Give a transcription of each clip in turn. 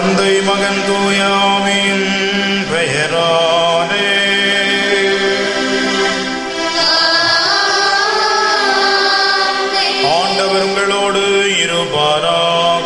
தந்தை மகன் தூயாமின் பெயரானே ஆண்டவர் உங்களோடு இருப்பாராக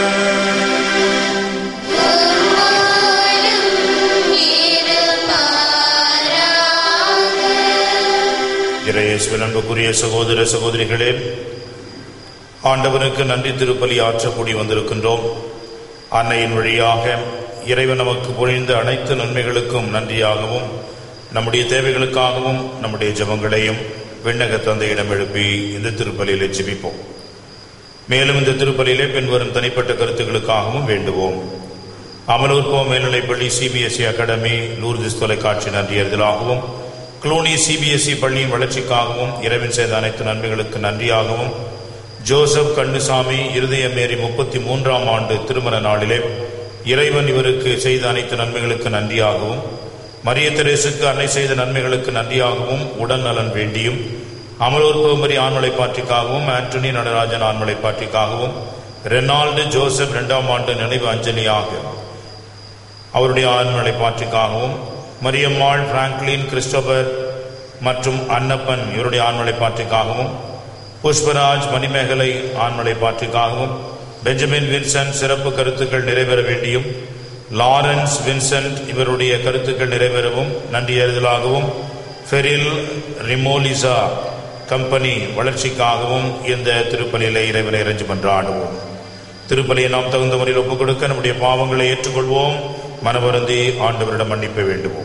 இறையேசுவில் அன்புக்குரிய சகோதர சகோதரிகளே ஆண்டவனுக்கு நன்றி திருப்பலி ஆற்றக்கூடி வந்திருக்கின்றோம் அன்னையின் வழியாக இறைவன் நமக்கு பொழிந்த அனைத்து நன்மைகளுக்கும் நன்றியாகவும் நம்முடைய தேவைகளுக்காகவும் நம்முடைய ஜெபங்களையும் விண்ணக தந்தையிடம் எழுப்பி இந்த திருப்பலியிலே ஜெபிப்போம் மேலும் இந்த திருப்பலியிலே பின்வரும் தனிப்பட்ட கருத்துக்களுக்காகவும் வேண்டுவோம் அமலூர்போ மேல்நிலைப்பள்ளி சிபிஎஸ்இ அகாடமி லூர்திஸ் தொலைக்காட்சி நன்றியறிதலாகவும் க்ளூனி சிபிஎஸ்இ பள்ளியின் வளர்ச்சிக்காகவும் இறைவன் செய்த அனைத்து நன்மைகளுக்கு நன்றியாகவும் ஜோசப் கண்ணுசாமி இருதயமேரி முப்பத்தி மூன்றாம் ஆண்டு திருமண நாளிலே இறைவன் இவருக்கு செய்த அனைத்து நன்மைகளுக்கு நன்றியாகவும் மரிய தெரேசுக்கு அன்னை செய்த நன்மைகளுக்கு நன்றியாகவும் உடல் நலன் வேண்டியும் அமலூர் கோமரி ஆண்மலை பாட்டிக்காகவும் ஆண்டனி நடராஜன் ஆண்மலை பாட்டிக்காகவும் ரெனால்டு ஜோசப் இரண்டாம் ஆண்டு நினைவு அஞ்சலியாக அவருடைய ஆண்மலை பாட்டிக்காகவும் மரியம்மாள் பிராங்க்லின் கிறிஸ்டோபர் மற்றும் அன்னப்பன் இவருடைய ஆண்மலை பாட்டிக்காகவும் புஷ்பராஜ் மணிமேகலை ஆண்மலை பாட்டிக்காகவும் பெஞ்சமின் வின்சென்ட் சிறப்பு கருத்துக்கள் நிறைவேற வேண்டியும் லாரன்ஸ் வின்சென்ட் இவருடைய கருத்துக்கள் நிறைவேறவும் நன்றியறிதலாகவும் ஃபெரில் ரிமோலிசா கம்பெனி வளர்ச்சிக்காகவும் இந்த திருப்பலியில இறைவனை இறைஞ்சு மன்றாடுவோம் திருப்பலியை நாம் தகுந்த முறையில் ஒப்புக் கொடுக்க நம்முடைய பாவங்களை ஏற்றுக்கொள்வோம் மனவருந்தி ஆண்டவரிடம் மன்னிப்பை வேண்டுவோம்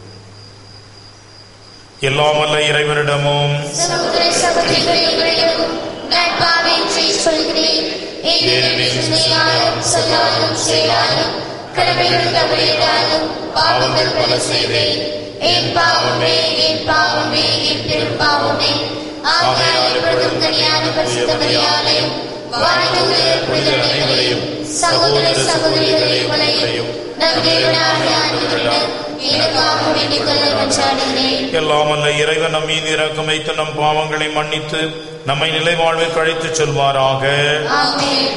எல்லாம் வல்ல இறைவனிடமும் சகோதர சகோதரிகளிடம் நட்பாவின்றி சொல்கிறேன் ஏனெனில் சிந்தனையாலும் சொல்லாலும் செயலாலும் கடமைகள் தவறியதாலும் பாவங்கள் பல செய்தேன் என் பாவமே என் பாவமே என் பெரும் பாவமே ஆகையால் இப்பொழுதும் கனியான பரிசுத்த மரியாதையும் வாழ்த்துதல் புனிதர் அனைவரையும் சகோதர சகோதரிகளையும் நம் தேவனாகிய ஆண்டவரிடம் எனக்காக வேண்டிக் கொள்ள மன்றாடுகிறேன் எல்லாம் அல்ல இறைவன் நம் மீது இறக்கம் வைத்து நம் பாவங்களை மன்னித்து நம்மை நிலை வாழ்விற்கு அழைத்துச் செல்வாராக ஆமென்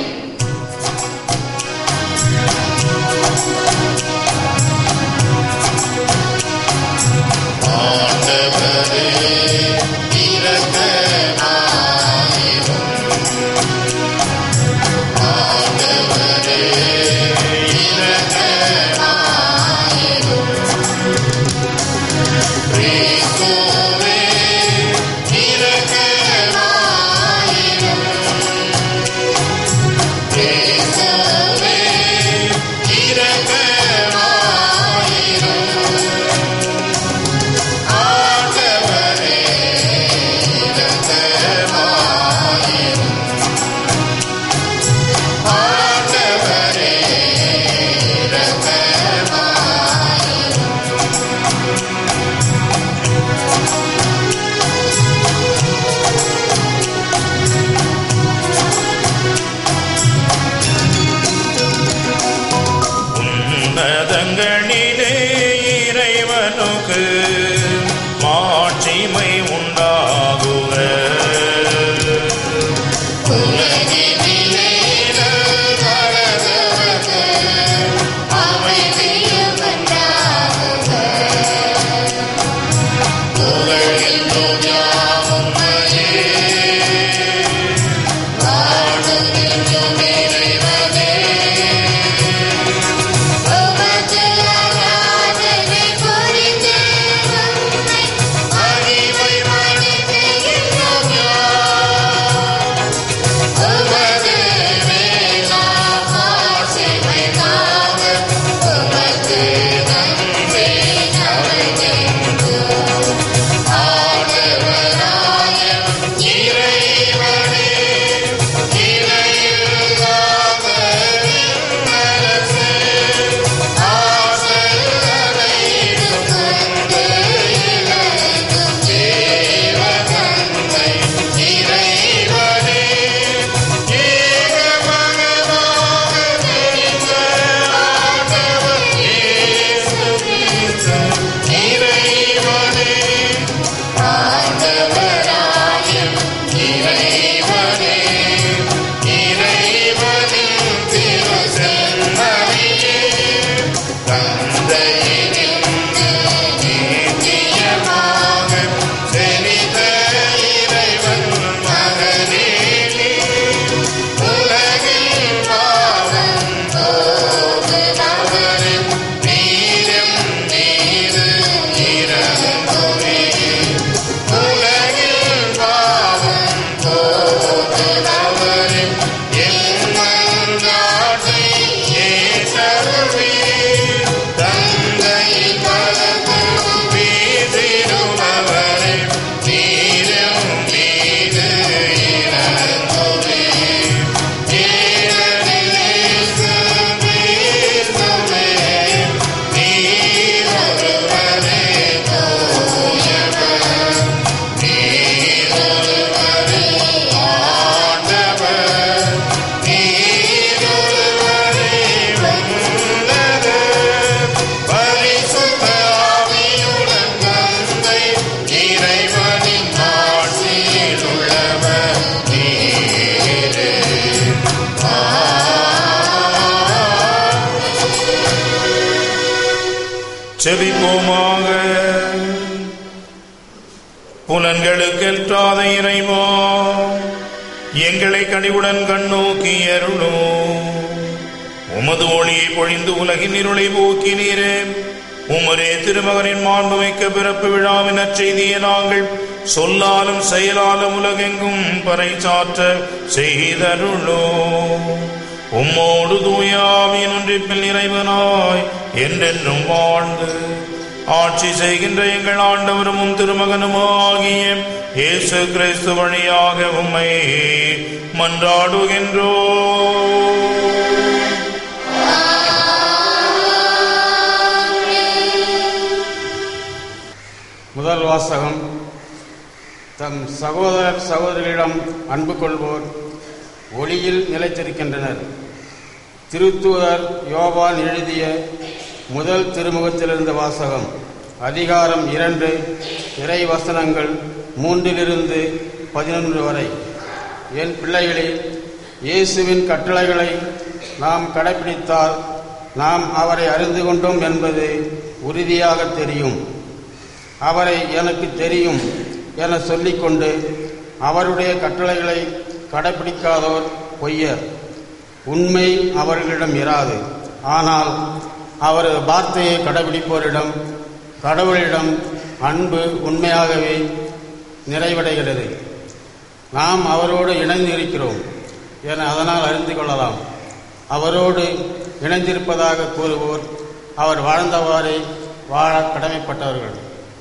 உன்னதங்களிலே இறைவனுக்கு மாட்சிமை உண்டாகுக இறைவனின் திருச்செம்மறி புலன்களுக்கெற்றாத இறைவா எங்களை கனிவுடன் கண்ணோக்கி அருளும் உமது ஒளியை பொழிந்து உலகின் இருளை போக்கினீரே உமரே திருமகனின் மாண்புமிக்க பிறப்பு விழாவின் நற்செய்தியை நாங்கள் சொல்லாலும் செயலாலும் உலகெங்கும் பறைசாற்ற செய்தருளோ உம்மோடு தூயாவின் ஒன்றிப்பில் இறைவனாய் என்றென்றும் வாழ்ந்து ஆட்சி செய்கின்ற எங்கள் ஆண்டவரும் உம் திருமகனும் ஆகிய இயேசு கிறிஸ்து வழியாக உம்மை மன்றாடுகின்றோ முதல் வாசகம் தம் சகோதரர் சகோதரிகளிடம் அன்பு கொள்வோர் ஒளியில் நிலைத்திருக்கின்றனர் திருத்தூதர் யோவான் எழுதிய முதல் திருமுகத்திலிருந்த வாசகம் அதிகாரம் இரண்டு இறை வசனங்கள் மூன்றிலிருந்து பதினொன்று வரை என் பிள்ளைகளே இயேசுவின் கட்டளைகளை நாம் கடைபிடித்தால் நாம் அவரை அறிந்து கொண்டோம் என்பது உறுதியாக தெரியும் அவரை எனக்கு தெரியும் என சொல்லிக்கொண்டு அவருடைய கட்டளைகளை கடைபிடிக்காதோர் பொய்யர் உண்மை அவர்களிடம் இராது ஆனால் அவரது வார்த்தையை கடைபிடிப்போரிடம் கடவுளிடம் அன்பு உண்மையாகவே நிறைவடைகிறது நாம் அவரோடு இணைந்து இருக்கிறோம் என அதனால் அறிந்து கொள்ளலாம் அவரோடு இணைந்திருப்பதாக கூறுவோர் அவர் வாழ்ந்தவாறே வாழ கடமைப்பட்டவர்கள்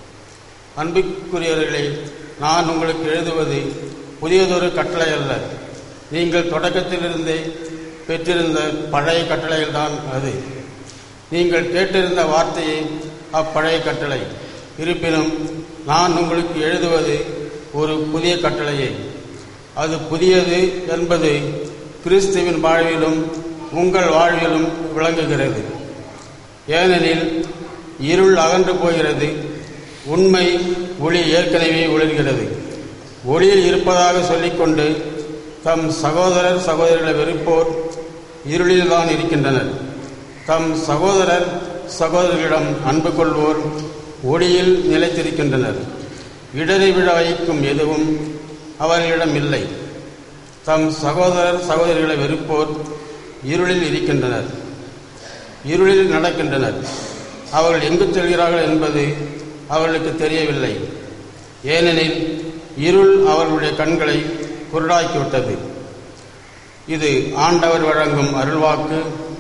அன்புக்குரியவர்களே நான் உங்களுக்கு எழுதுவது புதியதொரு கட்டளை அல்ல நீங்கள் தொடக்கத்திலிருந்தே பெற்றிருந்த பழைய கட்டளைகள்தான் அது நீங்கள் கேட்டிருந்த வார்த்தையே அப்பழைய கட்டளை இருப்பினும் நான் உங்களுக்கு எழுதுவது ஒரு புதிய கட்டளையே அது புதியது என்பது கிறிஸ்துவின் வாழ்விலும் உங்கள் வாழ்விலும் விளங்குகிறது ஏனெனில் இருள் அகன்று போகிறது உண்மை ஒளி ஏற்கனவே ஒளிர்கிறது ஒளியில் இருப்பதாக சொல்லிக்கொண்டு தம் சகோதரர் சகோதரிகளை வெறுப்போர் இருளில்தான் இருக்கின்றனர் தம் சகோதரர் சகோதரிகளிடம் அன்பு கொள்வோர் ஒளியில் நிலைத்திருக்கின்றனர் இடறி விழ வைக்கும் எதுவும் அவர்களிடம் இல்லை தம் சகோதரர் சகோதரிகளை வெறுப்போர் இருளில் இருக்கின்றனர் இருளில் நடக்கின்றனர் அவர்கள் எங்கு செல்கிறார்கள் என்பது அவர்களுக்கு தெரியவில்லை ஏனெனில் இருள் அவர்களுடைய கண்களை குருடாக்கிவிட்டது இது ஆண்டவர் வழங்கும் அருள்வாக்கு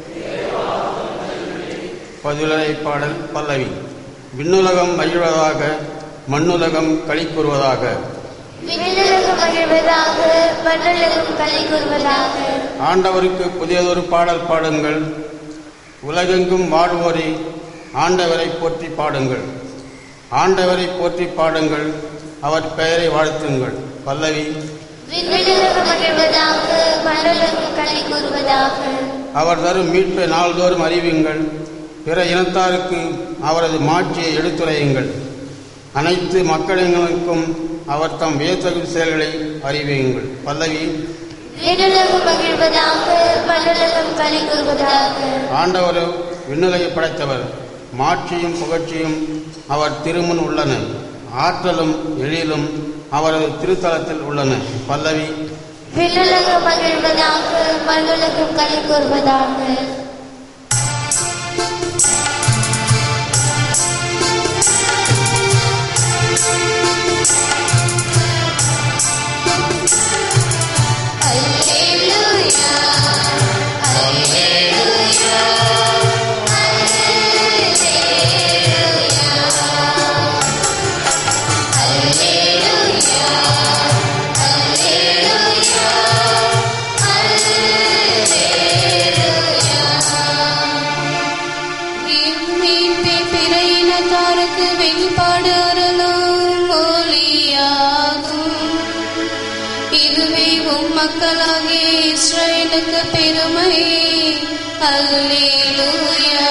பதிலுரை பாடல் பல்லவி விண்ணுலகம் மகிழ்வதாக மண்ணுலகம் களி கூறுவதாக விண்ணுலகம் மகிழ்வதாக மண்ணுலகம் களி கூறுவதாக ஆண்டவருக்கு புதியதொரு பாடல் பாடுங்கள் உலகெங்கும் வாழ்வோரே ஆண்டவரை போற்றி பாடுங்கள் ஆண்டவரை போற்றி பாடுங்கள் அவர் பெயரை வாழ்த்துங்கள் பல்லவி விண்ணுலகம் மகிழ்வதாக மண்ணுலகம் களி கூறுவதாக அவர் தரும் மீட்பை நாள்தோறும் அறிவியுங்கள் பிற இனத்தாருக்கு அவரது மாட்சியை எடுத்துரையுங்கள் அனைத்து மக்களினங்களுக்கும் அவர் தம் வியத்தகு செயல்களை அறிவியுங்கள் பல்லவி விண்ணுலகம் மகிழ்வதாக மண்ணுலகம் களி கூறுவதாக ஆண்டவர் விண்ணுலகை படைத்தவர் மாட்சியும் புகழ்ச்சியும் அவர் திருமுன் உள்ளன ஆற்றலும் எழிலும் அவரது திருத்தலத்தில் உள்ளன பல்லவி விண்ணுலகம் மகிழ்வதாக மண்ணுலகம் களி கூறுவதாக மீட்பே பிற இனத்தாருக்கு வெளிப்பாடு அருளும் ஒளியாகும் இதுவே உம் மக்களாகிய இஸ்ரவேலுக்கு பெருமை அல்லேலூயா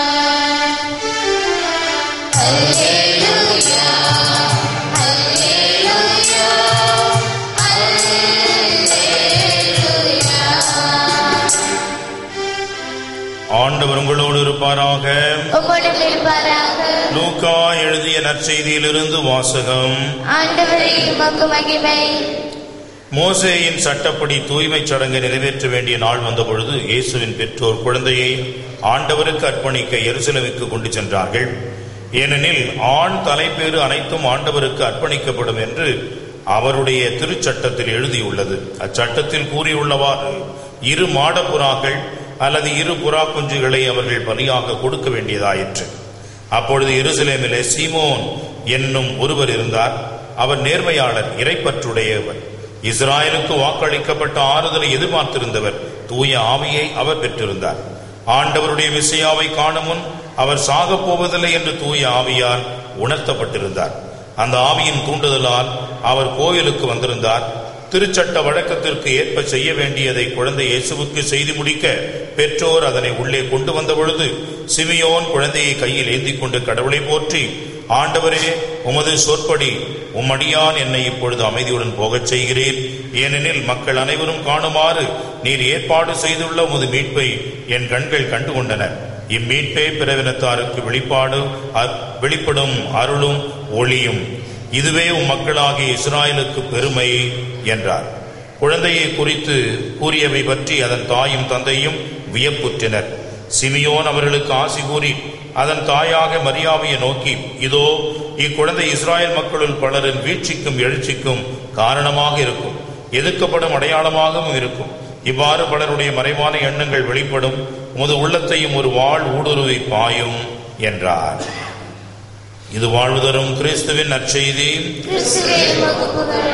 ஆண்டவர் உங்களோடு இருப்பாராக உம்மோடும் இருப்பாராக லூக்கா எழுதிய நற்செய்தியிலிருந்து வாசகம் ஆண்டவரே உமக்கு மகிமை மோசேயின் சட்டப்படி தூய்மைச் சடங்கை நிறைவேற்ற வேண்டிய நாள் வந்தபொழுது இயேசுவின் பெற்றோர் குழந்தையை ஆண்டவருக்கு அர்ப்பணிக்க எருசலேமுக்கு கொண்டு சென்றார்கள் ஏனெனில் ஆண் தலைப்பேறு அனைத்தும் ஆண்டவருக்கு அர்ப்பணிக்கப்படும் என்று அவருடைய திருச்சட்டத்தில் எழுதியுள்ளது அச்சட்டத்தில் கூறியுள்ளவாறு இரு மாடப்புறாக்கள் அல்லது இரு புறா குஞ்சுகளை அவர்கள் பலியாக கொடுக்க வேண்டியதாயிற்று அப்பொழுது எருசலேமிலே சீமோன் என்னும் ஒருவர் இருந்தார் அவர் நேர்மையாளர் இறைப்பற்றுடையவர் இஸ்ராயலுக்கு வாக்களிக்கப்பட்ட ஆறுதலை எதிர்பார்த்திருந்தவர் தூய ஆவியை அவர் பெற்றிருந்தார் ஆண்டவருடைய விசையாவை காணும் முன் அவர் சாகப் போவதில்லை என்று தூய ஆவியால் உணர்த்தப்பட்டிருந்தார் அந்த ஆவியின் தூண்டுதலால் அவர் கோயிலுக்கு வந்திருந்தார் திருச்சட்ட வழக்கத்திற்கு ஏற்ப செய்ய வேண்டியதை குழந்தை இயேசுவுக்கு செய்து முடிக்க பெற்றோர் அதனை உள்ளே கொண்டு வந்த பொழுது சிமியோன் குழந்தையை கையில் ஏந்தி கொண்டு கடவுளை போற்றி ஆண்டவரே உமது சொற்படி உம்மடியான் என்னை இப்பொழுது அமைதியுடன் போகச் செய்கிறீர் ஏனெனில் மக்கள் அனைவரும் காணுமாறு நீர் ஏற்பாடு செய்துள்ள உமது மீட்பை என் கண்கள் கண்டு கொண்டன இம்மீட்பே பிறவினத்தாருக்கு வெளிப்பாடு அ- வெளிப்படும் அருளும் ஒளியும் இதுவே உம் மக்களாகிய இஸ்ராயலுக்கு பெருமை என்றார் குழந்தையை குறித்து கூறியவை பற்றி அதன் தாயும் தந்தையும் வியப்புற்றனர் சிமியோன் அவர்களுக்கு ஆசி கூறி அதன் தாயாக மரியாவையை நோக்கி இதோ இக்குழந்தை இஸ்ராயல் மக்களுள் பலரின் வீழ்ச்சிக்கும் எழுச்சிக்கும் காரணமாக இருக்கும் எதிர்க்கப்படும் அடையாளமாகவும் இருக்கும் இவ்வாறு பலருடைய மறைவான எண்ணங்கள் வெளிப்படும் உமது உள்ளத்தையும் ஒரு வாழ் ஊடுருவி பாயும் என்றார் இது வாழ்வு தரும் கிறிஸ்துவின் நற்செய்தி கிறிஸ்துவே உமக்கு புகழ்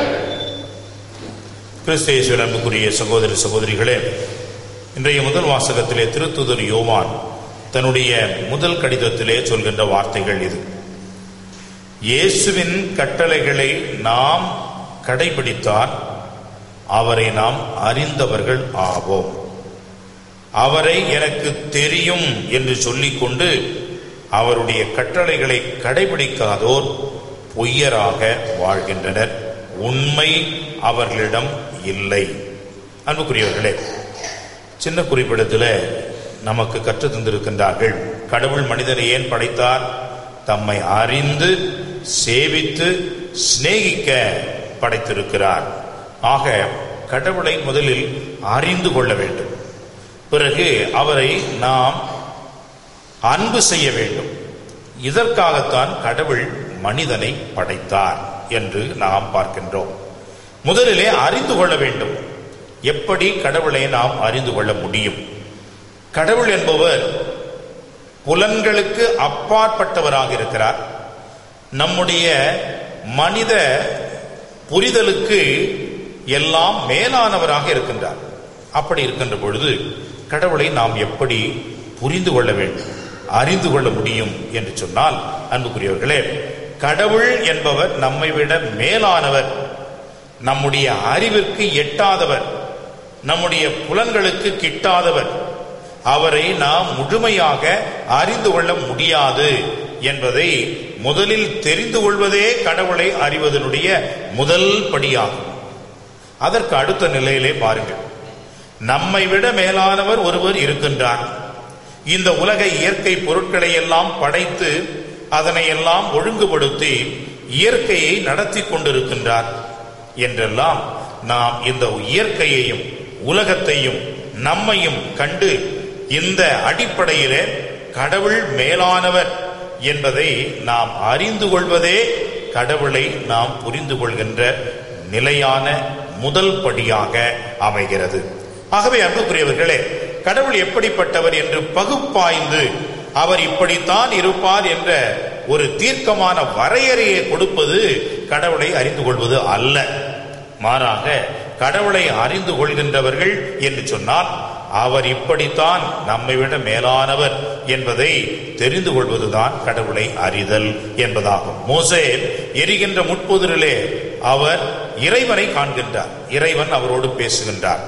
கிறிஸ்து இயேசுவின் அன்புக்குரிய சகோதரி சகோதரிகளே இன்றைய முதல் வாசகத்திலே திருத்துதர் யோவான் தன்னுடைய முதல் கடிதத்திலே சொல்கின்ற வார்த்தைகள் இது இயேசுவின் கட்டளைகளை நாம் கடைபிடித்தால் அவரை நாம் அறிந்தவர்கள் ஆவோம் அவரை எனக்கு தெரியும் என்று சொல்லிக்கொண்டு அவருடைய கட்டளைகளை கடைபிடிக்காதோர் பொய்யராக வாழ்கின்றனர் உண்மை அவர்களிடம் இல்லை அன்புக்குரியவர்களே சின்ன குறிப்பிடத்தில் நமக்கு கற்றுத் தந்திருக்கின்றார்கள் கடவுள் மனிதனை ஏன் படைத்தார் தம்மை அறிந்து சேவித்து சிநேகிக்க படைத்திருக்கிறார் ஆக கடவுளை முதலில் அறிந்து கொள்ள வேண்டும் பிறகு அவரை நாம் அன்பு செய்ய வேண்டும் இதற்காகத்தான் கடவுள் மனிதனை படைத்தார் என்று நாம் பார்க்கின்றோம் முதலிலே அறிந்து கொள்ள வேண்டும் எப்படி கடவுளை நாம் அறிந்து கொள்ள முடியும் கடவுள் என்பவர் புலன்களுக்கு அப்பாற்பட்டவராக இருக்கிறார் நம்முடைய மனித புரிதலுக்கு எல்லாம் மேலானவராக இருக்கின்றார் அப்படி இருக்கின்ற பொழுது கடவுளை நாம் எப்படி புரிந்து கொள்ள வேண்டும் அறிந்து கொள்ள முடியும் என்று சொன்னால் அன்புக்குரியவர்களே கடவுள் என்பவர் நம்மை விட மேலானவர் நம்முடைய அறிவிற்கு எட்டாதவர் நம்முடைய புலன்களுக்கு கிட்டாதவர் அவரை நாம் முழுமையாக அறிந்து கொள்ள முடியாது என்பதை முதலில் தெரிந்து கொள்வதே கடவுளை அறிவதனுடைய முதல் படியாகும் அதற்கு அடுத்த நிலையிலே பாருங்கள் நம்மை விட மேலானவர் ஒருவர் இருக்கின்றார் இந்த உலக இயற்கை பொருட்களை எல்லாம் படைத்து அதனை எல்லாம் ஒழுங்குபடுத்தி இயற்கையை நடத்தி கொண்டிருக்கின்றார் என்றெல்லாம் நாம் இந்த இயற்கையையும் உலகத்தையும் நம்மையும் கண்டு இந்த அடிப்படையிலே கடவுள் மேலானவர் என்பதை நாம் அறிந்து கொள்வதே கடவுளை நாம் புரிந்து கொள்கின்ற நிலையான முதல் படியாக அமைகிறது ஆகவே அன்புக்குரியவர்களே கடவுள் எப்படிப்பட்டவர் என்று பகுப்பாய்ந்து அவர் இப்படித்தான் இருப்பார் என்ற ஒரு தீர்க்கமான வரையறையை கொடுப்பது கடவுளை அறிந்து கொள்வது அல்ல மாறாக கடவுளை அறிந்து கொள்கின்றவர்கள் என்று சொன்னால் அவர் இப்படித்தான் நம்மை விட மேலானவர் என்பதை தெரிந்து கொள்வதுதான் கடவுளை அறிதல் என்பதாகும் மோசே எரிகின்ற முட்புதிரிலே அவர் இறைவனை காண்கின்றார் இறைவன் அவரோடு பேசுகின்றார்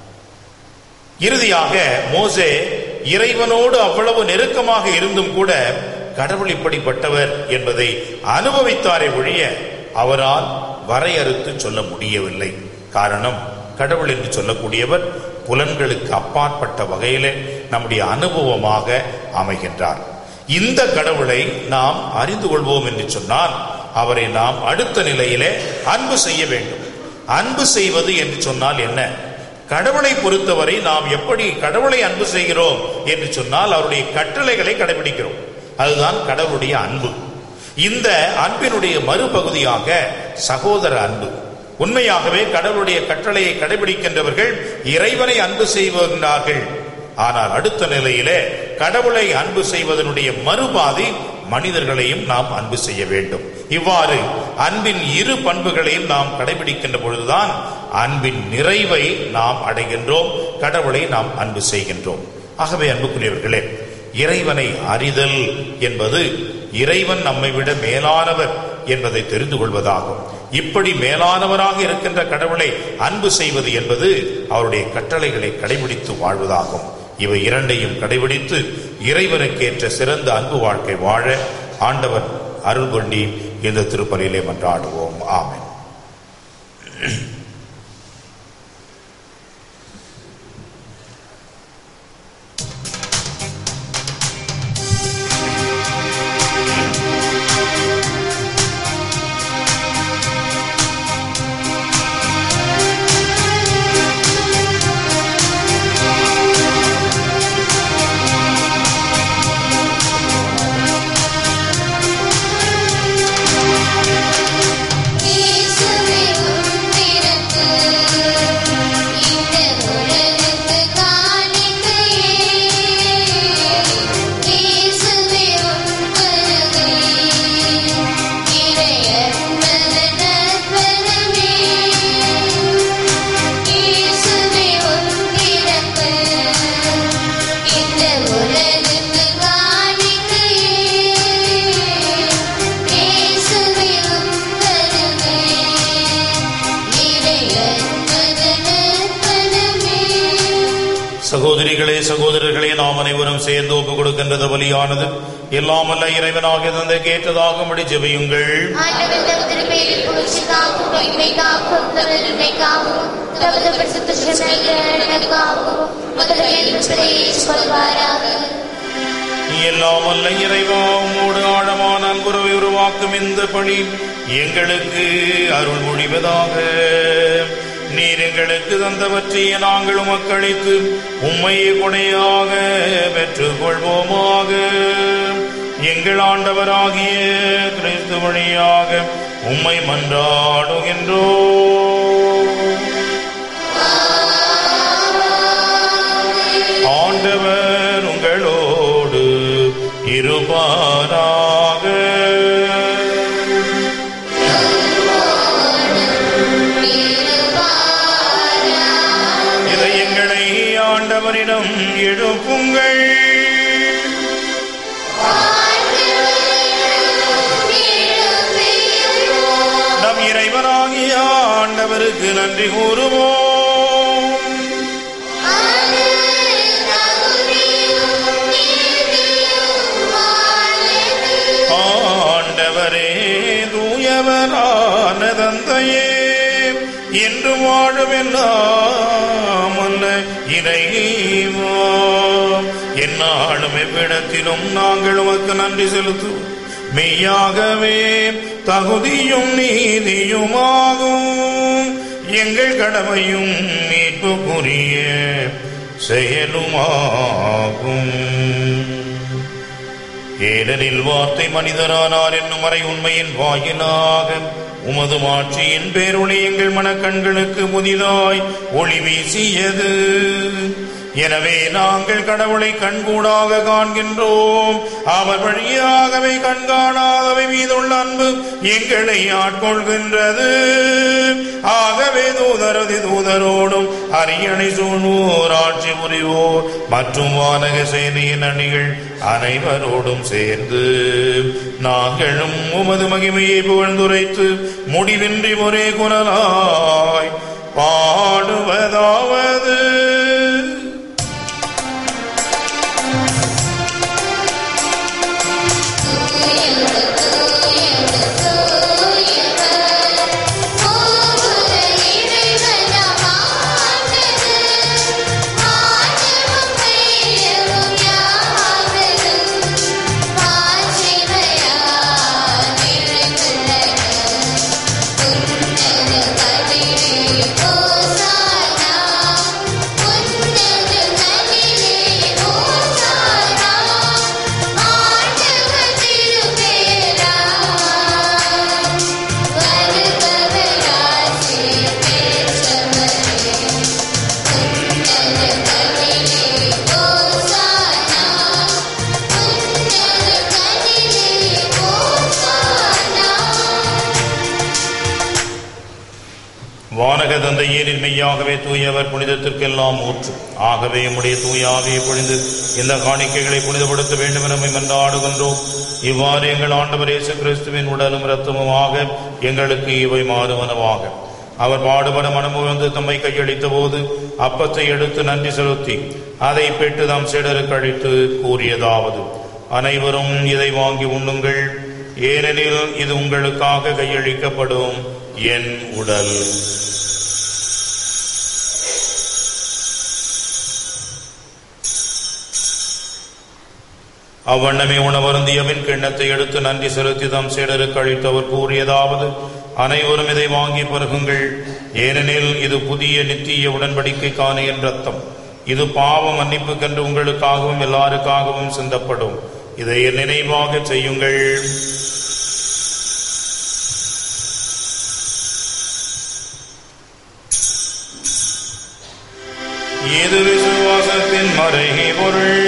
இறுதியாக மோசே இறைவனோடு அவ்வளவு நெருக்கமாக இருந்தும் கூட கடவுள் இப்படிப்பட்டவர் என்பதை அனுபவித்தாரே ஒழிய அவரால் வரையறுத்து சொல்ல முடியவில்லை காரணம் கடவுள் என்று சொல்லக்கூடியவர் புலன்களுக்கு அப்பாற்பட்ட வகையிலே நம்முடைய அனுபவமாக அமைகின்றார் இந்த கடவுளை நாம் அறிந்து கொள்வோம் என்று சொன்னால் அவரை நாம் அடுத்த நிலையிலே அன்பு செய்ய வேண்டும் அன்பு செய்வது என்று சொன்னால் என்ன கடவுளை பொறுத்தவரை நாம் எப்படி கடவுளை அன்பு செய்கிறோம் என்று சொன்னால் அவருடைய கட்டளைகளை கடைபிடிக்கிறோம் அதுதான் கடவுளுடைய அன்பு இந்த அன்பினுடைய மறுபகுதியாக சகோதர அன்பு உண்மையாகவே கடவுளுடைய கட்டளையை கடைபிடிக்கின்றவர்கள் இறைவனை அன்பு செய்கின்றார்கள் ஆனால் அடுத்த நிலையிலே கடவுளை அன்பு செய்வதனுடைய மறுபாதி மனிதர்களையும் நாம் அன்பு செய்ய வேண்டும் இவ்வாறு அன்பின் இரு பண்புகளையும் நாம் கடைபிடிக்கின்ற பொழுதுதான் அன்பின் நிறைவை நாம் அடைகின்றோம் கடவுளை நாம் அன்பு செய்கின்றோம் ஆகவே அன்புக்குரியவர்களே இறைவனை அறிதல் என்பது இறைவன் நம்மை விட மேலானவர் என்பதை தெரிந்து கொள்வதாகும் இப்படி மேலானவராக இருக்கின்ற கடவுளை அன்பு செய்வது என்பது அவருடைய கட்டளைகளை கடைபிடித்து வாழ்வதாகும் இவை இரண்டையும் கடைபிடித்து இறைவனுக்கேற்ற சிறந்த அன்பு வாழ்க்கை வாழ ஆண்டவர் அருள் கொண்டி இந்த திருப்பலியிலே மன்றாடுவோம் ஆமென் இயேசுவே உம் பிறப்பு இந்த உலகுக்கு காணிக்கையே இயேசுவே உம் வருகை இறையன்பது நற்பலமே இயேசுவே உம் பிறப்பு இந்த உலகுக்கு காணிக்கையே இயேசுவே உம் வருகை இறையன்பது நற்பலமே சகோதரிகளே சகோதரர்களே நாம் அனைவரும் சேர்ந்து ஒப்பு கொடுக்கின்றது பலியானது எல்லாம் அல்ல இறைவனாக தந்தை கேட்டதாகும்படி ஜெபியுங்கள் ஆண்டவர் தமது பேரில் புகழ்ச்சிக்காகவும் மகிமைக்காகவும் தமதுமைக்காகவும் தமது பரிசுத்த சிறுமைகளுக்காகவும் முதலில் கொள்வாராக எல்லாம் அல்ல இறைவா உம்மோடு ஆழமான அன்புறவை உருவாக்கும் இந்த பணி எங்களுக்கு அருள் மொழிவதாக நீர் எங்களுக்கு தந்தவற்றைய நாங்கள் உமக்களித்து உம்மையே கொடையாக பெற்றுக் கொள்வோமாக எங்கள் ஆண்டவராகிய கிறிஸ்து வழியாக உம்மை மன்றாடுகின்றோம் ஆண்டவர் உங்களோடு இருப்பாராக இதயங்களை ஆண்டவரிடம் எழுப்புங்கள் நம் இறைவனாகிய ஆண்டவருக்கு நன்றி கூறுவோம் ஆண்டவரே தூயவரான தந்தையே என்று வாழுமெல்லாம் அல்ல இறைவா என்னாலும் எவ்விடத்திலும் நாங்கள் உமக்கு நன்றி செலுத்துவோம் மெய்யாகவே தகுதியும் நீதியுமாகும் எங்கள் கடமையும் மீட்புக்குரிய செயலுமாகும் ஏனெனில் வார்த்தை மனிதரானார் என்னும் மறை உண்மையின் வாயிலாக உமது மாட்சியின் பேரொளி எங்கள் மனக்கண்களுக்கு புதிதாய் ஒளி வீசியது எனவே நாங்கள் கடவுளை கண்கூடாக காண்கின்றோம் அவர் வழியாகவே கண்காணாதவை மீதுள்ள அன்பு எங்களை ஆட்கொள்கின்றது ஆகவே தூதரதி தூதரோடும் அரியணை சூழ்வோர் ஆட்சி புரிவோர் மற்றும் வானக சேனையின் அணிகள் அனைவரோடும் சேர்ந்து நாங்களும் உமது மகிமையை புகழ்ந்துரைத்து முடிவின்றி ஒரே குரலாய் பாடுவதாவது இறைவனம் ஆண்டது ஆண்டவம் வானக தந்தையே மெய்யாகவே தூயவர் புனிதத்திற்கெல்லாம் ஊற்று ஆகவே உம்முடைய தூய ஆவியை பொழிந்து இந்த காணிக்கைகளை புனிதப்படுத்த வேண்டும் என நம்மை மன்றாடுகின்றோம் இவ்வாறு எங்கள் ஆண்டவர் இயேசு கிறிஸ்துவின் உடலும் இரத்தமுமாக எங்களுக்கு இவை மாறுவனவாக அவர் பாடுபட மனமுகந்து தம்மை கையளித்த போது அப்பத்தை எடுத்து நன்றி செலுத்தி அதை பெற்று தாம் சீடருக்கு அழித்து கூறியதாவது அனைவரும் இதை வாங்கி உண்ணுங்கள் ஏனெனில் இது உங்களுக்காக கையளிக்கப்படும் என் உடல் அவ்வண்ணமே உணவருந்தியவின் கிண்ணத்தை எடுத்து நன்றி செலுத்தி தம் சீடருக்கு அளித்தவர் கூறியதாவது அனைவரும் இதை வாங்கி பருகுங்கள் ஏனெனில் இது புதிய நித்திய உடன்படிக்கைக்கான என் ரத்தம் இது பாவ மன்னிப்புக்கென்று உங்களுக்காகவும் எல்லாருக்காகவும் சிந்தப்படும் இதை என் நினைவாக செய்யுங்கள் இது விசுவாசத்தின் மறைகை பொருள்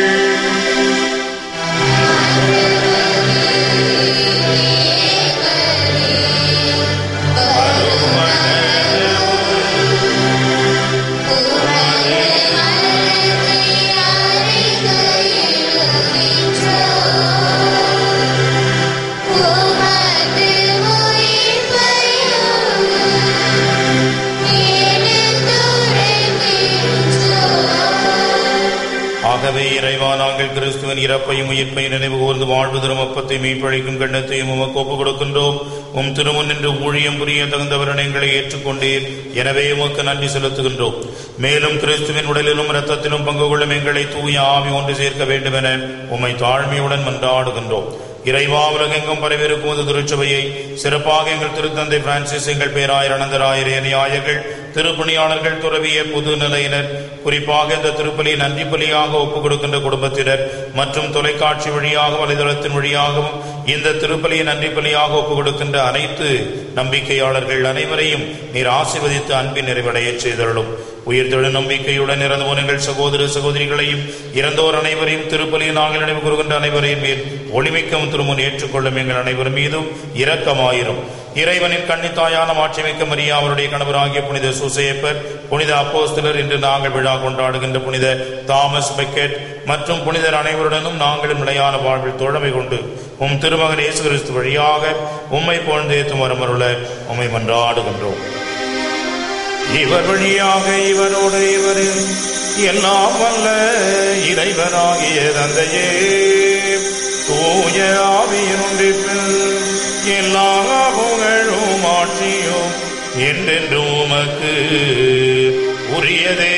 ஆகவே இறைவா நாங்கள் கிறிஸ்துவின் இறப்பையும் உயிர்ப்பையும் நினைவு கூர்ந்து வாழ்வு தரும் அப்பத்தை மீட்பளிக்கும் கண்ணத்தையும் உமக்கு ஒப்புக் கொடுக்கின்றோம் உம் திருமுன் நின்று ஊழியம் புரிய தகுந்தவரன் எங்களை ஏற்றுக்கொண்டீர் எனவே உமக்கு நன்றி செலுத்துகின்றோம் மேலும் கிறிஸ்துவின் உடலிலும் இரத்தத்திலும் பங்கு கொள்ளும் எங்களை தூய ஆவி ஒன்று சேர்க்க வேண்டும் என உம்மை தாழ்மையுடன் மன்றாடுகின்றோம் இறைவா உலகெங்கும் பரவிருக்கும் ஒரு திருச்சபையை சிறப்பாக எங்கள் திருத்தந்தை பிரான்சிஸ் எங்கள் பேராயர் அனந்தராயர் ஏனையாயர்கள் திருப்பணியாளர்கள் துறவிய புது நிலையினர் குறிப்பாக இந்த திருப்பலி நன்றி பலியாக ஒப்புக் கொடுக்கின்ற குடும்பத்தினர் மற்றும் தொலைக்காட்சி வழியாக வலைதளத்தின் வழியாகவும் இந்த திருப்பலியை நன்றி பலியாக ஒப்புக் கொடுக்கின்ற அனைத்து நம்பிக்கையாளர்கள் அனைவரையும் நீர் ஆசீர்வதித்து அன்பின் நிறைவடையச் செய்தருளும் உயிர்த்தெழு நம்பிக்கையுடன் இறந்தோர் எங்கள் சகோதர சகோதரிகளையும் இறந்தோர் அனைவரையும் திருப்பலியில் நாங்கள் நினைவு கூறுகின்ற அனைவரையும் மேல் ஒளிமிக்கவும் திருமுன் ஏற்றுக்கொள்ளும் எங்கள் அனைவர் மீதும் இரக்கமாயிரும் இறைவனின் கன்னித்தாயான மாட்சிமிக்க மரியா அவருடைய கணவராகிய புனித சுசேப்பர் புனித அப்போஸ்தலர் இன்று நாங்கள் விழா கொண்டாடுகின்ற புனித தாமஸ் பெக்கெட் மற்றும் புனிதர் அனைவருடனும் நாங்களும் நிலையான வாழ்வில் தோழமை கொண்டு உம் திருமகன் இயேசு கிறிஸ்து வழியாக உம்மை புகழ்ந்தேத்தும் வரமருள உம்மை மன்றாடுகின்றோம் இவர் வழியாக இவரோடு இவரில் எல்லாம் வல்ல இறைவனாகிய தந்தையே தூய ஆவியின் ஒன்றிப்பில் எல்லா புகழும் ஆட்சியும் என்றென்று உமக்கு உரியதே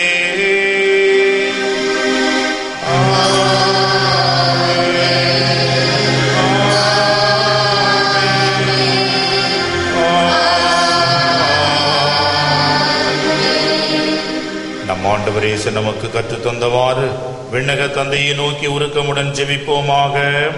நம் ஆண்டவர் இயேசு நமக்கு கற்றுத் தந்தவாறு விண்ணக தந்தையை நோக்கி உருக்கமுடன் ஜெபிப்போமாக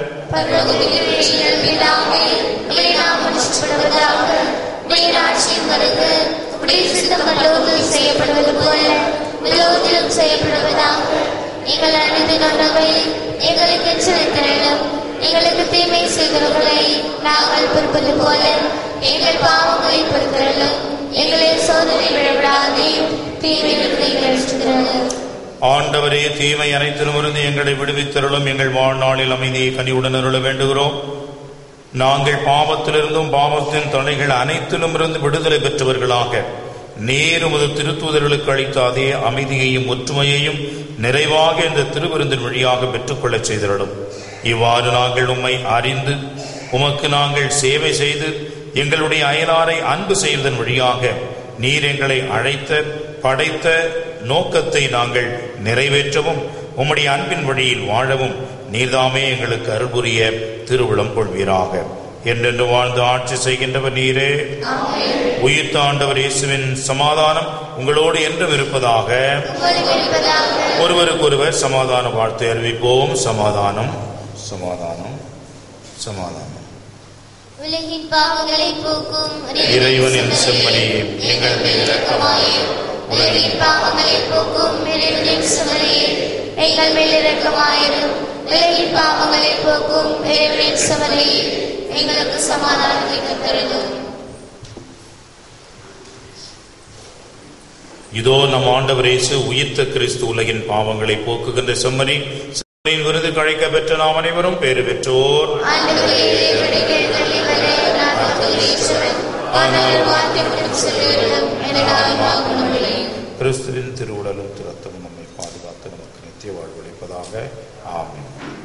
செய்யப்படுவது போல உலகத்திலும் செய்யப்படுவதாக எங்கள் அனைத்து நன்மை எங்களுக்கு செலுத்தினும் எங்களுக்கு தீமை செய்தவர்களை நாங்கள் பொறுப்பது போல எங்கள் பாவங்களை பொறுத்தலும் எங்களை சோதனை விழவிடாதையும் தீமைகளுக்கு எங்களை ரட்சித்திரளும். ஆண்டவரே தீமை அனைத்திலுமிருந்து எங்களை விடுவித்தருளும் எங்கள் வாழ்நாளில் அமைதியை கனிவுடன் அருள வேண்டுகிறோம் நாங்கள் பாவத்திலிருந்தும் பாவத்தின் தலைகள் அனைத்திலும் இருந்து விடுதலை பெற்றவர்களாக நேர் உமது திருத்தூதர்களுக்கு அளித்த அதே அமைதியையும் ஒற்றுமையையும் நிறைவாக இந்த திருவிருந்தின் வழியாக பெற்றுக்கொள்ளச் செய்திருளும் இவ்வாறு நாங்கள் உம்மை அறிந்து உமக்கு நாங்கள் சேவை செய்து எங்களுடைய அயலாரை அன்பு செய்வதன் வழியாக நீர் எங்களை அழைத்த படைத்த நோக்கத்தை நாங்கள் நிறைவேற்றவும் உம்முடைய அன்பின் வழியில் வாழவும் நீர்தாமே எங்களுக்கு அருள் புரிய திருவிழம் கொள்வீராக என்றென்று வாழ்ந்து ஆட்சி செய்கின்றவர் நீரே உயிர்த்த ஆண்டவர் இயேசுவின் சமாதானம் உங்களோடு என்றும் இருப்பதாக உம்மோடு இருப்பதாக ஒருவருக்கொருவர் சமாதான வாழ்த்தை அறிவிப்போம் சமாதானம் சமாதானம் சமாதானம் உலகின் பாவங்களை போக்கும் இறைவனின் செம்மறியே எங்கள் மேல் இரக்கமாயிரும் உலகின் பாவங்களை போக்கும் இறைவனின் செம்மறியே எங்கள் மேல் இரக்கமாயிரும் உலகின் பாவங்களை போக்கும் இறைவனின் செம்மறியே எங்களுக்கு சமாதானத்தை தருளும் இதோ நம் ஆண்டவர் இயேசு உயிர்த்த கிறிஸ்து உலகின் பாவங்களை போக்குகின்ற செம்மறி செம்மறியின் விருது கழைக்க பெற்ற நாம் அனைவரும் பேறு பெற்றோர் ஆண்டவரே இறைவனுக்கு தள்ளி வர நான் தகுதியற்றவன். ஆனால் வார்த்தை மட்டும் சொல்லிவிடும் எனதால் வாக்குமில்லை கிறிஸ்துவின் திருவுடலும் திருத்தமும் நம்மை பாதுகாத்து நமக்கு நித்திய வாழ்வளிப்பதாக ஆமென்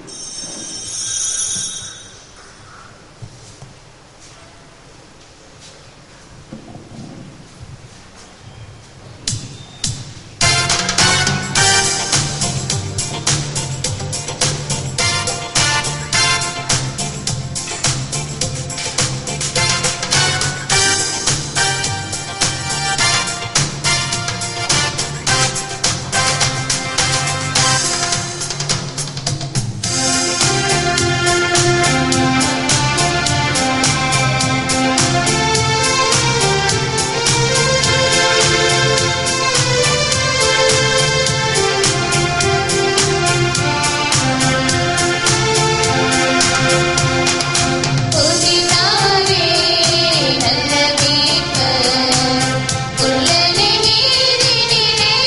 புதிதாரே நல்ல மீட்பர் உள்ளனை நீரினிலே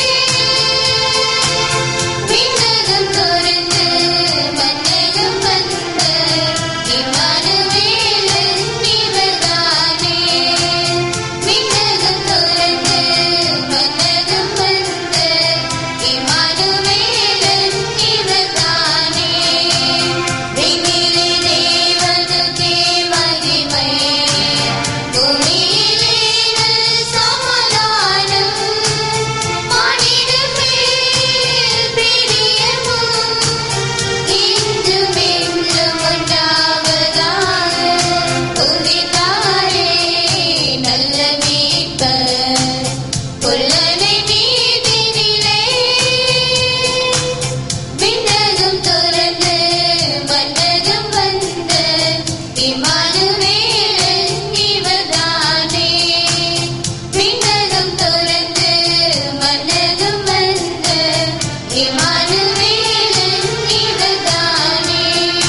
விண்ணகம் துறந்து மன்னகம் வந்த இம்மானுவேலன் இவர்தானே விண்ணகம் துறந்து மன்னகம் வந்த இம்மானுவேலன் இவர்தானே விண்ணிலே தேவனுக்கே மகிமை பூமியிலே நல் சமாதானம் மானிடர் மேல் பிரியமும் இன்றும் என்றும் உண்டாவதாக புதிதாரே நல்ல மீட்பர் புல்லனை மீதினிலே விண்ணகம் துறந்து மன்னகம் வந்த இம்மானுவேலன் இவர்தானே விண்ணகம் துறந்து மன்னகம் வந்த இம்மானுவேலன் இவர்தானே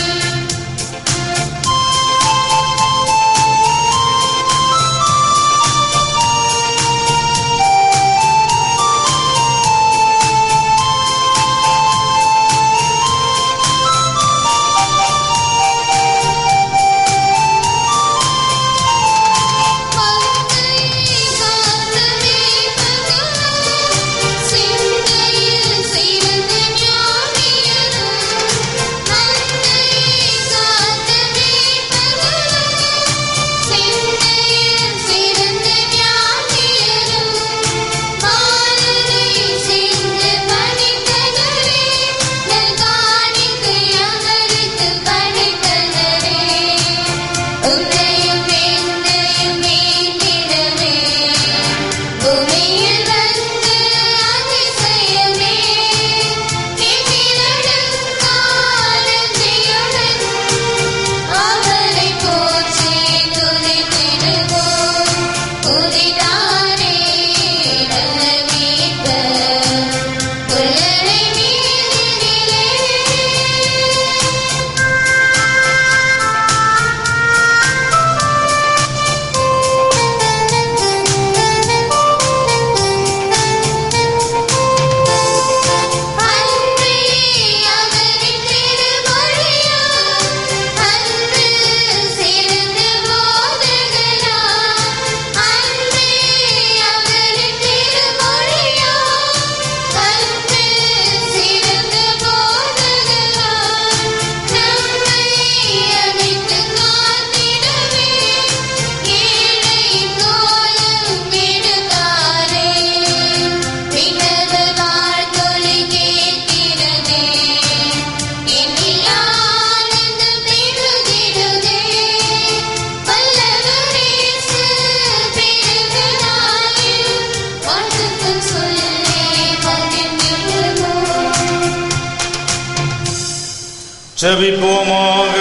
உன்னையும் என்னையும் மீட்டிடவே பூமியில் வந்து அதிசயமே நெஞ்சியுடன் அவரை போற்றி துதித்திடுவோம் புதிதானே நல்ல மீட்பர் புல்லனை மீதினிலே அன்றே அவரின் திருமொழியா அன்று சிறந்த போதகனா அன்றே அவரின் திருமொழியா அன்று சிறந்த போதகனா நம்மை அழைத்து காத்திடவே ஏழை கோலம் விடுத்தாரே விண்ணவர் வாழ்த்தொலி கேட்கிறதே என்னில் ஆனந்தம் பெருகிடுதே வல்லவர் இயேசு பிறந்தநாளில் வாழ்த்துக்கள் சொல்லி பகிர்ந்திடுவோம் ஜெபிப்போமாக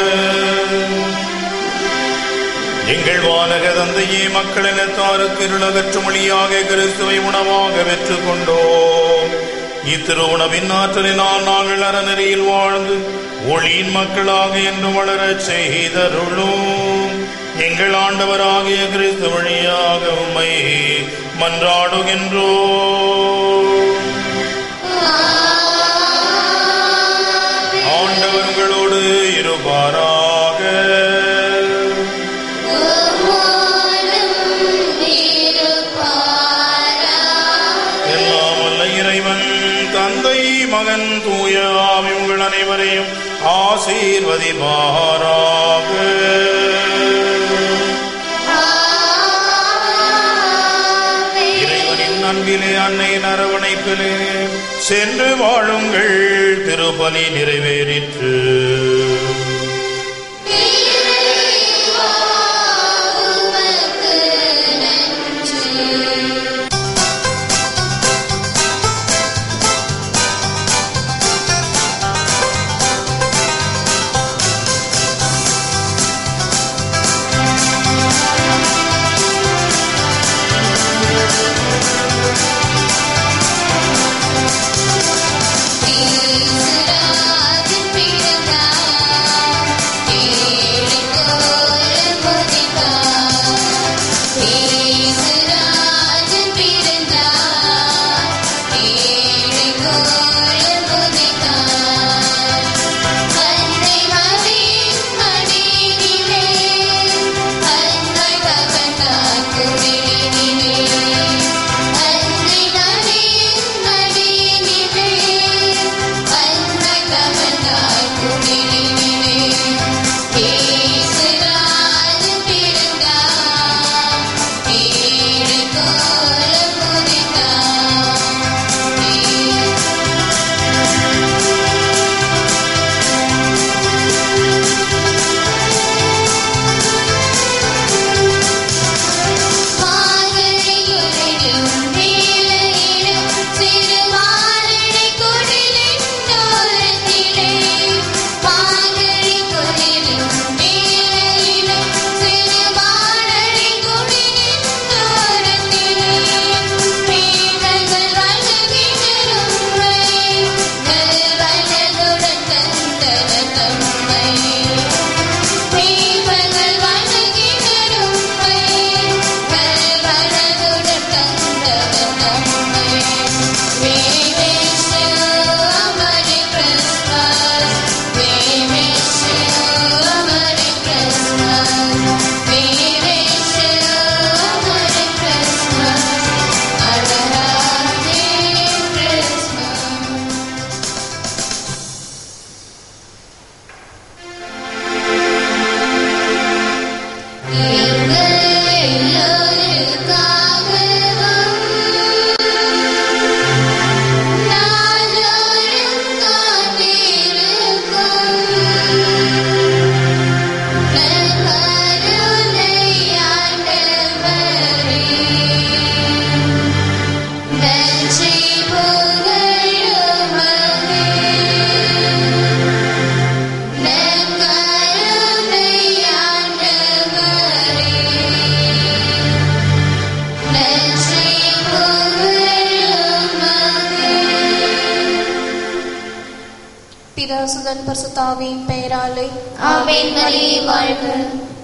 எங்கள் வானக தந்தையே மக்களினத்தாருக்கு இருளகற்று மொழியாக கிறிஸ்துவை உணவாக பெற்றுக் கொண்டோம் இத்திரு உணவின் ஆற்றலினால் நாங்கள் அறநெறியில் வாழ்ந்து ஒளியின் மக்களாக என்று வளரச் செய்தருளும் எங்கள் ஆண்டவராகிய கிறிஸ்து வழியாக உம்மை மன்றாடுகின்றோ ஆண்டவர் உங்களோடு இருப்பாராக எல்லாம் வல்ல இறைவன் தந்தை மகன் தூய ஆவி உங்கள் அனைவரையும் ஆசீர்வதிப்பாராக இறைவனின் அன்பிலே அன்னையின் அரவணைப்பிலே சென்று வாழுங்கள் திருப்பலி நிறைவேறிற்று பிதாசுதன் பரிசுத்தாவியின் பெயராலே ஆமென் மரியே வாழ்க